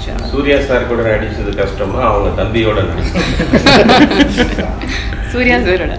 sure. Surya sir கூட நடிச்சது கஷ்டமா அவங்க தம்பியோட நடிச்சது சூர்யா சாரோட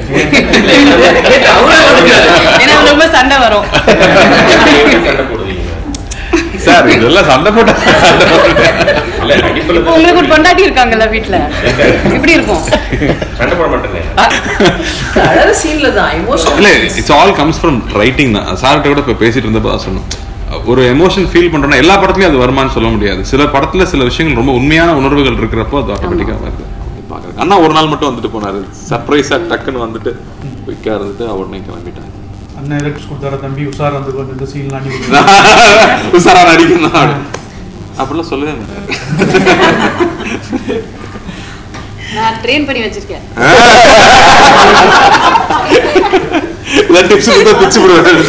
ஏன்னா ரொம்ப சண்டை வரும் எப்படி சண்டை போடுவீங்க சார் இதெல்லாம் சண்டை போட்டா சண்டை போட்டு இல்ல நடிப்புல இப்போ உங்களுக்கு ஒரு பொண்டாட்டி இருக்காங்கல்ல வீட்ல இப்படி இருக்கும் சண்டை போட மாட்டேங்க அழகு சீன்ல தான் இல்ல emotional it's all comes from writing தான் சார்கிட்ட கூட இப்போ பேசிட்டு இருந்தப்போ தான் சொன்னோம் ஒரு எமோஷன் ஃபீல் பண்றோம்னா எல்லா படத்துலயும் அது வருமான்னு சொல்ல முடியாது சில படத்துல சில விஷயங்கள் ரொம்ப உண்மையான உணர்வுகள் இருக்கிறப்போ அது ஆட்டோமேட்டிக்கா வருது பாக்குறது அண்ணா ஒரு நாள் மட்டும் வந்துட்டு போனாரு சர்ப்ரைஸா டக்குன்னு வந்துட்டு குயிக்கா இருந்துட்டு உடனே கிளம்பிட்டாங்க அண்ணன் எலக்ட்ரிக்ஸ் கொடுத்தாரு தம்பி உஷாரா வந்து கொஞ்சம் இந்த சீன்லாம் அடி உசாரா நடிக்கணும் அப்படிலாம் சொல்லவே மாட்டாரு நான் ட்ரெயின் பண்ணி வச்சிருக்கேன் இதான் டிப்ஸ் கொடுத்தா பிச்சு விடுவாரு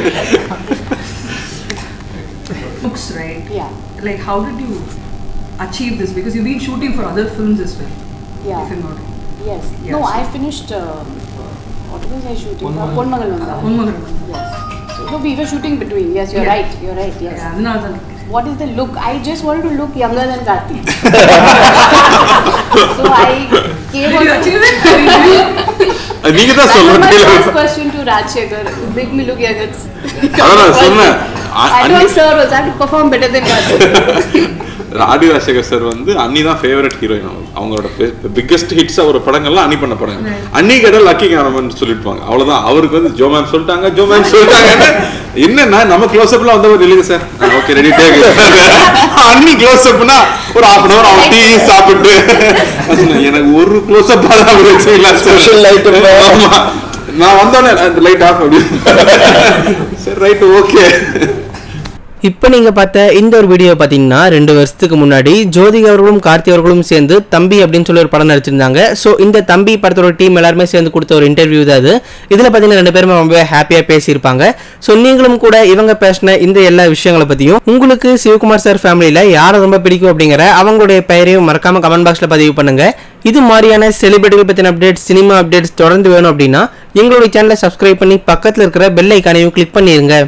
books, right? Yeah. Like, how did you achieve this? Because you've been shooting for other films as well. Yeah. If I'm not wrong. Yes. Yeah, No, so- I finished. Uh, what was I shooting? Ponmagal. Ponmagal Vanga. Ponmagal. Yes. No, we were shooting between. Yes, you're Yeah. right. You're right. Yes. Yeah, அதனால தான் What is the look? I just wanted to look younger than Karthi. so I came Did you on. achieve it? Or you didn't? நீங்க தான் That was my first சொல்லணும் question to Rajshekhar. Make me look younger. அதான் நான் சொன்னேன். அ- I know Annie- sir was I have to perform better than Karthi. ஆடி Rajasekar sir வந்து அன்னி தான் ஃபேவரட் ஹீரோயின் அவங்களோட பிக்கஸ்ட் ஹிட்ஸ் அவர் படங்கள்லாம் அன்னி பண்ண படங்க அன்னி கேட்டால் லக்கி கேமராமன் சொல்லிருப்பாங்க அவ்வளவுதான் அவருக்கு வந்து ஜோ மேம் சொல்லிட்டாங்க ஜோ மேம் சொல்லிட்டாங்க என்னன்னா நம்ம க்ளோஸ் அப்ல வந்தவர் இல்லைங்க சார் ஓகே ரெடி டேக் அன்னி க்ளோஸ் அப்னா ஒரு ஹாஃப் அன் அவர் அவன் டீ சாப்பிட்டு நான் சொன்னேன், எனக்கு ஒரு க்ளோஸ் அப் அவர் வச்சுக்கலாம் Special light up. ஆமா நான் வந்தோடனே அந்த லைட் ஆஃப் அப்படின்னு சரி ரைட் ஓகே இப்போ நீங்கள் பார்த்த இந்த ஒரு வீடியோ பார்த்தீங்கன்னா ரெண்டு வருஷத்துக்கு முன்னாடி ஜோதிகா அவர்களும் கார்த்தி அவர்களும் சேர்ந்து தம்பி அப்படின்னு சொல்லி ஒரு படம் நடிச்சிருந்தாங்க ஸோ இந்த தம்பி படத்தோட டீம் எல்லாருமே சேர்ந்து கொடுத்த ஒரு இன்டர்வியூ தான் அது இதில் பார்த்தீங்கன்னா ரெண்டு பேருமே ரொம்ப ஹாப்பியாக பேசியிருப்பாங்க ஸோ நீங்களும் கூட இவங்க பேசின இந்த எல்லா விஷயங்களை பற்றியும் உங்களுக்கு சிவகுமார் சார் ஃபேமிலியில் யாரை ரொம்ப பிடிக்கும் அப்படிங்கிற அவங்களுடைய பெயரையும் மறக்காம கமெண்ட் பாக்ஸில் பதிவு பண்ணுங்க இது மாதிரியான செலிபிரிட்டிகள் பற்றின அப்டேட்ஸ் சினிமா அப்டேட்ஸ் தொடர்ந்து வேணும் அப்படின்னா எங்களுடைய சேனலை சப்ஸ்கிரைப் பண்ணி பக்கத்தில் இருக்கிற பெல் ஐக்கானையும் கிளிக் பண்ணிடுங்க